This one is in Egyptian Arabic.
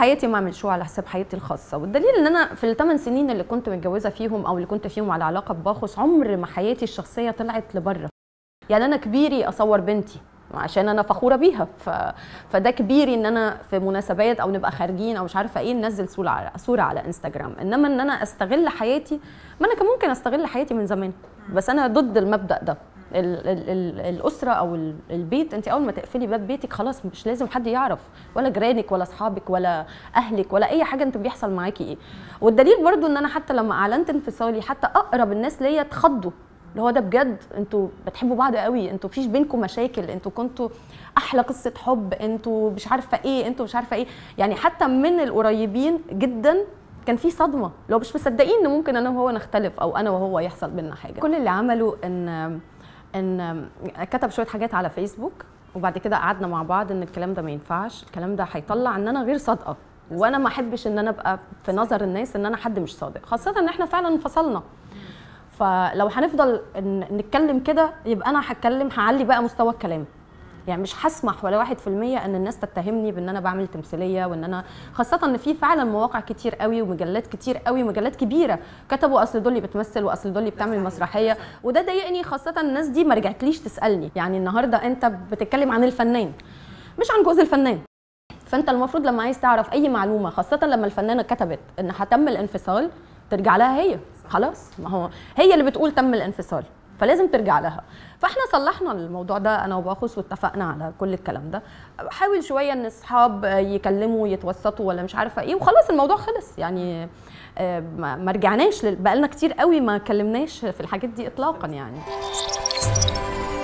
حياتي ما اعمل شو على حساب حياتي الخاصه والدليل ان انا في الثمان سنين اللي كنت متجوزه فيهم او اللي كنت فيهم على علاقه بباخص عمر ما حياتي الشخصيه طلعت لبره يعني انا كبيري اصور بنتي عشان انا فخوره بيها ف... فده كبيري ان انا في مناسبات او نبقى خارجين او مش عارفه ايه ننزل صوره على صوره على انستجرام انما ان انا استغل حياتي ما انا كان ممكن استغل حياتي من زمان بس انا ضد المبدا ده ال ال ال الاسره او ال- البيت انت اول ما تقفلي باب بيتك خلاص مش لازم حد يعرف ولا جيرانك ولا اصحابك ولا اهلك ولا اي حاجه انت بيحصل معاكي ايه والدليل برضو ان انا حتى لما اعلنت انفصالي حتى اقرب الناس ليا اتخضوا اللي هو ده بجد انتوا بتحبوا بعض قوي انتوا مفيش بينكم مشاكل انتوا كنتوا احلى قصه حب انتوا مش عارفه ايه انتوا مش عارفه ايه يعني حتى من القريبين جدا كان في صدمه لو مش مصدقين ان ممكن انا وهو نختلف او انا وهو يحصل بينا حاجه كل اللي عمله ان ان كتب شويه حاجات على فيسبوك وبعد كده قعدنا مع بعض ان الكلام ده ما ينفعش الكلام ده هيطلع ان انا غير صادقه وانا ما احبش ان انا ابقى في نظر الناس ان انا حد مش صادق خاصه ان احنا فعلا انفصلنا فلو هنفضل ن- نتكلم كده يبقى انا هتكلم هعلي بقى مستوى الكلام يعني مش هسمح ولا واحد في المية ان الناس تتهمني بان انا بعمل تمثيليه وان انا خاصه ان في فعلا مواقع كتير قوي ومجلات كتير قوي مجلات كبيره كتبوا اصل دولي بتمثل واصل دولي بتعمل مسرحيه وده ضايقني خاصه الناس دي ما رجعتليش تسالني يعني النهارده انت بتتكلم عن الفنان مش عن جوز الفنان فانت المفروض لما عايز تعرف اي معلومه خاصه لما الفنانه كتبت ان هتم الانفصال ترجع لها هي خلاص ما هو هي اللي بتقول تم الانفصال فلازم ترجع لها فاحنا صلحنا الموضوع ده انا وباخص واتفقنا على كل الكلام ده حاول شويه ان اصحاب يكلموا يتوسطوا ولا مش عارفه ايه وخلاص الموضوع خلص يعني آه، ما ما رجعناش لل- بقالنا كتير قوي ما كلمناش في الحاجات دي اطلاقا يعني